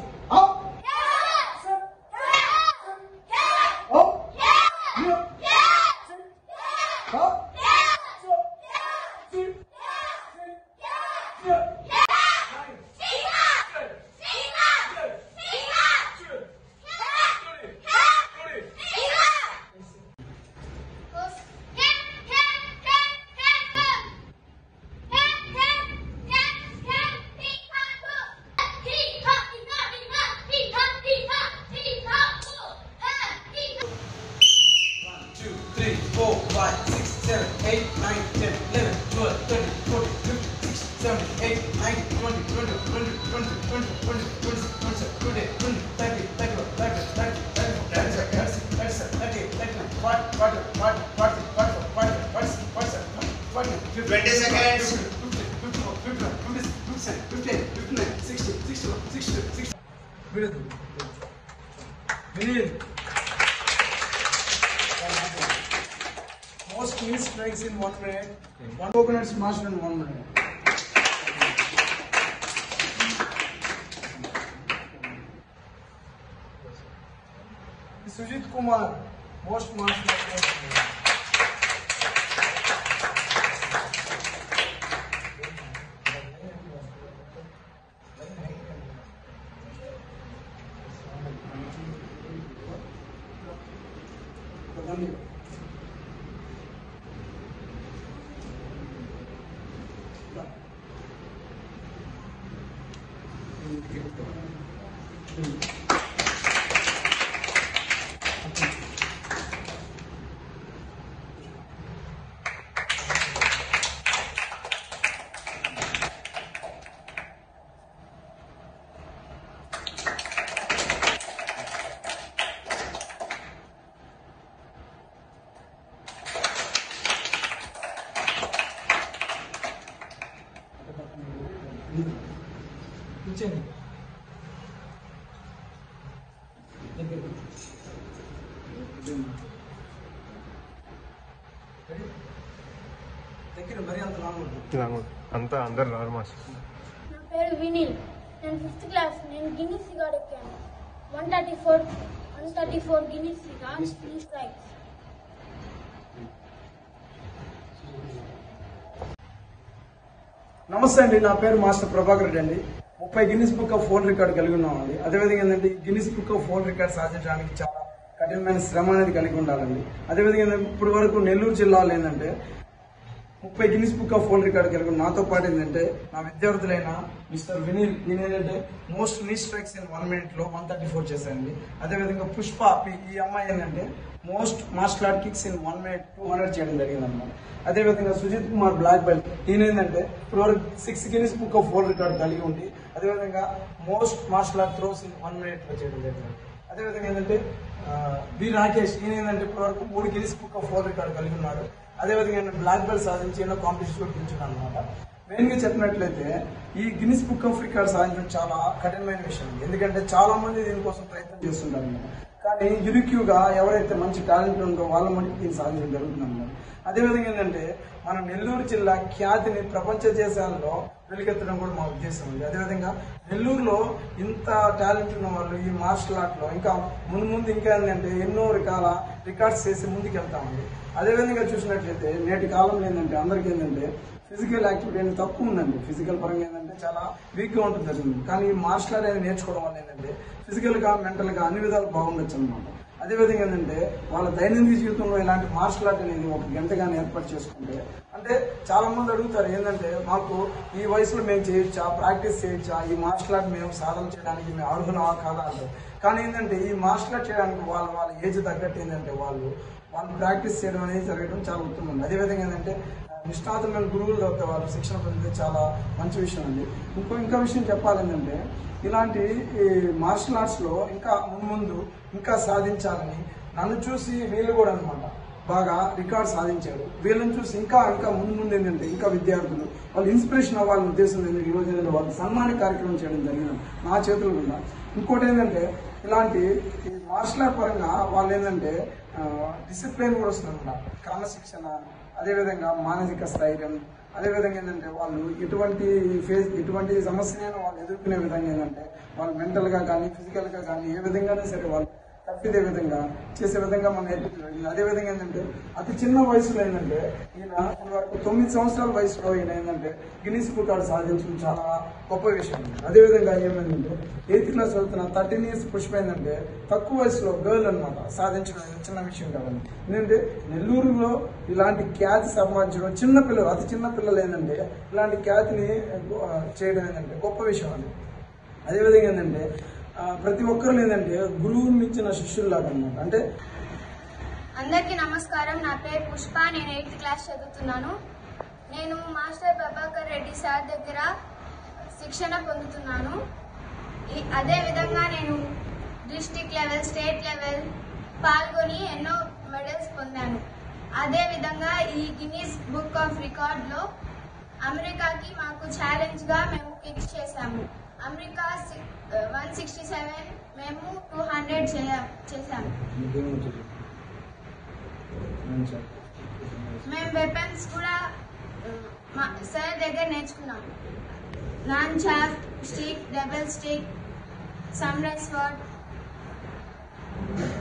Up. Sit. Up. Here. Sit. Up. Sit. Sit. Sit. Here. Nice. Good. Good. Good. Good. Good. One, two, three, four, five, six, seven, eight, nine, ten, eleven, twelve, thirteen, fourteen, fifteen, sixteen, seventeen, eighteen, nineteen, twenty, twenty, twenty, twenty, twenty, twenty, twenty, twenty-seven, twenty-eight, twenty, thirty, thirty-one, thirty-two, thirty, thirty-four, thirty-five, thirty-six, thirty-seven, thirty-eight, thirty-nine, forty, forty, forty, forty, forty-four, forty-five, forty-six, forty-seven, forty-nine, fifty, 20 seconds. fifty, fifty-four, fifty-one, fifty-six, fifty-seven, fifty-eight, fifty-nine, sixty, sixty-one, sixty-two, sixty. Vineet. Vineet. Most meal strikes in one minute. One coconut smashed in one minute. Sujit Kumar, most marks. Thank you. కూర్చోండి దగ్గర మరి అంత long ఉంటుంది అంతా అందరు రారు master నా పేరు వినీల్ నేను ఫిఫ్త్ క్లాస్ నేను గిన్నీస్ రికార్డ్ ఎక్కాను one thirty four one thirty four Guinness record three strikes నమస్తే అండి నా పేరు మాస్టర్ ప్రభాకర్ రెడ్డి అండి ముప్పై Guinness book of world record కలిగి ఉన్నామండి అదేవిధంగా ఏంటంటే ఈ Guinness book of world record సాధించడానికి చాలా కఠినమైన శ్రమ అనేది కలిగి ఉండాలండి అదేవిధంగా ఏంటంటే ఇప్పుడు వరకు నెల్లూరు జిల్లాలో ఏంటంటే ముప్పై Guinness book of world record కలిగి ఉన్న నాతో పాటు ఏంటంటే నా విద్యార్థులైన మిస్టర్ వినీల్ ఈయన ఏంటంటే most knee strikes in one minute లో వన్ థర్టీ ఫోర్ చేశారండి అదేవిధంగా పుష్ప ఈ- ఈ అమ్మాయి ఏంటంటే most martial art kicks in one minute two hundred చేయడం జరిగింది అనమాట అదేవిధంగా సుజిత్ కుమార్ బ్లాక్ బెల్ట్ ఈయన ఏంటంటే ఇప్పటివరకు six Guinness book of world record కలిగి ఉండి అదేవిధంగా most martial art throws in one minute లో చేయడం జరిగింది అదేవిధంగా ఏంటంటే ఆ, బి రాకేష్ ఈయన ఏంటంటే ఇప్పటివరకు మూడు Guinness book of world record కలిగి ఉన్నాడు అదేవిధంగా ఆయన బ్లాక్ బెల్ట్ సాధించి ఎన్నో కాంపిటీషన్ కూడా గెలుచున్నాడు అనమాట మెయిన్ గా చెప్పినట్లయితే ఈ గిన్నిస్ బుక్ ఆఫ్ రికార్డ్ సాధించడం చాలా కఠినమైన విషయం ఎందుకంటే చాలా మంది దీనికోసం ప్రయత్నం చేస్తుంటారు అన్నమాట. కానీ యునిక్యూగా ఎవరైతే మంచి టాలెంట్ ఉందో వాళ్ళ మటుకు దీన్ని సాధించడం జరుగుతుంది అన్నమాట అదేవిధంగా ఏంటంటే మన నెల్లూరు జిల్లా ఖ్యాతిని ప్రపంచ దేశాల్లో వెలుగెత్తడం కూడా మా ఉద్దేశం ఉంది అదేవిధంగా నెల్లూరులో ఇంత టాలెంట్ ఉన్న వాళ్ళు ఈ మార్షల్ ఆర్ట్ లో ఇంకా ముందు ముందు ఇంకా ఏంటంటే ఎన్నో రకాల రికార్డ్స్ చేసి ముందుకు వెళ్తామండి అదేవిధంగా చూసినట్లయితే నేటి కాలంలో ఏంటంటే అందరికీ ఏంటంటే ఫిజికల్ యాక్టివిటీ అనేది తక్కువ ఉందండి ఫిజికల్ పరంగా ఏంటంటే చాలా వీక్ గా ఉంటుంది అసలు కానీ ఈ మార్షల్ ఆర్ట్ అనేది నేర్చుకోవడం వల్ల ఏంటంటే ఫిజికల్ గా మెంటల్ గా అన్ని విధాలు బాగుండొచ్చు అనమాట అదేవిధంగా ఏంటంటే వాళ్ళ దైనందిన జీవితంలో ఇలాంటి మార్షల్ ఆర్ట్ అనేది ఒక గంట కానీ ఏర్పాటు చేసుకుంటే అంటే చాలా మంది అడుగుతారు ఏంటంటే మాకు ఈ వయసులో మేము చేయొచ్చా ప్రాక్టీస్ చేయొచ్చా ఈ మార్షల్ ఆర్ట్ మేము సాధన చేయడానికి మేము అర్హులమా కాదా అంటారు కానీ ఏంటంటే ఈ మార్షల్ ఆర్ట్ చేయడానికి వాళ్ళ వాళ్ళ ఏజ్ తగ్గట్టు ఏంటంటే వాళ్ళు వాళ్ళు ప్రాక్టీస్ చేయడం అనేది జరగడం చాలా ఉత్తమం అదేవిధంగా ఏంటంటే నిష్ణాతమైన గురువులు దొరికితే వాళ్ళు శిక్షణ పొందితే చాలా మంచి విషయం అండి ఇంకో ఇంకా విషయం చెప్పాలంటే ఇలాంటి ఈ మార్షల్ ఆర్ట్స్ లో ఇంకా ముందు ముందు ఇంకా సాధించాలని నన్ను చూసి వీళ్ళు కూడా అన్నమాట బాగా రికార్డ్ సాధించారు వీళ్ళని చూసి ఇంకా ఇంకా ముందు ముందు ఏంటంటే ఇంకా విద్యార్థులు వాళ్ళు ఇన్స్పిరేషన్ అవ్వాలని ఉద్దేశం ఏంటంటే ఈ రోజు ఏంటంటే వాళ్ళకి సన్మాన కార్యక్రమం చేయడం జరిగింది నా చేతుల గుండా ఇంకోటి ఏంటంటే ఇలాంటి ఈ మార్షల్ ఆర్ట్ పరంగా వాళ్ళు ఏంటంటే డిసిప్లిన్ కూడా వస్తుందన్నమాట క్రమశిక్షణ అదేవిధంగా మానసిక స్థైర్యం అదేవిధంగా ఏంటంటే వాళ్ళు ఎటువంటి ఫేస్ ఎటువంటి సమస్యనైనా వాళ్ళు ఎదుర్కొనే విధంగా ఏంటంటే వాళ్ళు మెంటల్ గా కానీ ఫిజికల్ గా కానీ ఏ విధంగానే సరే వాళ్ళు తప్పిదే విధంగా చేసే విధంగా మనం నేర్పించడం అదే విధంగా ఏంటంటే అతి చిన్న వయసులో ఏంటంటే ఈయన ఇప్పటి వరకు తొమ్మిది సంవత్సరాల వయసులో ఈయన ఏంటంటే గిన్నీస్ రికార్డు సాధించడం చాలా గొప్ప విషయం అదే విధంగా ఏమైందంటే ఎయిత్ క్లాస్ చదువుతున్న థర్టీన్ ఇయర్స్ పుష్ప ఏంటంటే తక్కువ వయసులో గర్ల్ అన్నమాట సాధించడం అనేది చిన్న విషయం కాదండి ఎందుకంటే నెల్లూరులో ఇలాంటి ఖ్యాతి సంపాదించడం చిన్న పిల్లలు అతి చిన్న పిల్లలు ఏంటంటే ఇలాంటి ఖ్యాతిని ఆ, చేయడం ఏంటంటే గొప్ప విషయం అండి అదేవిధంగా ఏంటంటే ఆ, ప్రతి ఒక్కరు ఏంటంటే గురువుని మించిన శిష్యుల్లాగా అనమాట అంటే అందరికీ నమస్కారం నా పేరు పుష్ప నేను ఎయిత్ క్లాస్ చదువుతున్నాను నేను మాస్టర్ ప్రభాకర్ రెడ్డి సార్ దగ్గర శిక్షణ పొందుతున్నాను ఈ- అదే విధంగా నేను డిస్టిక్ లెవెల్ స్టేట్ లెవెల్ పాల్గొని ఎన్నో మెడల్స్ పొందాను అదే విధంగా ఈ గిన్నీస్ బుక్ ఆఫ్ రికార్డ్లో అమెరికాకి మాకు ఛాలెంజ్ గా మేము ఫిక్స్ చేశాము అమెరికా వన్ సిక్స్టీ సెవెన్ మేము టూ హండ్రెడ్ చేశాము మేము వెపన్స్ కూడా ఆ, మా సార్ దగ్గర నేర్చుకున్నాం నాన్ చాప్ stick double stick samurai swat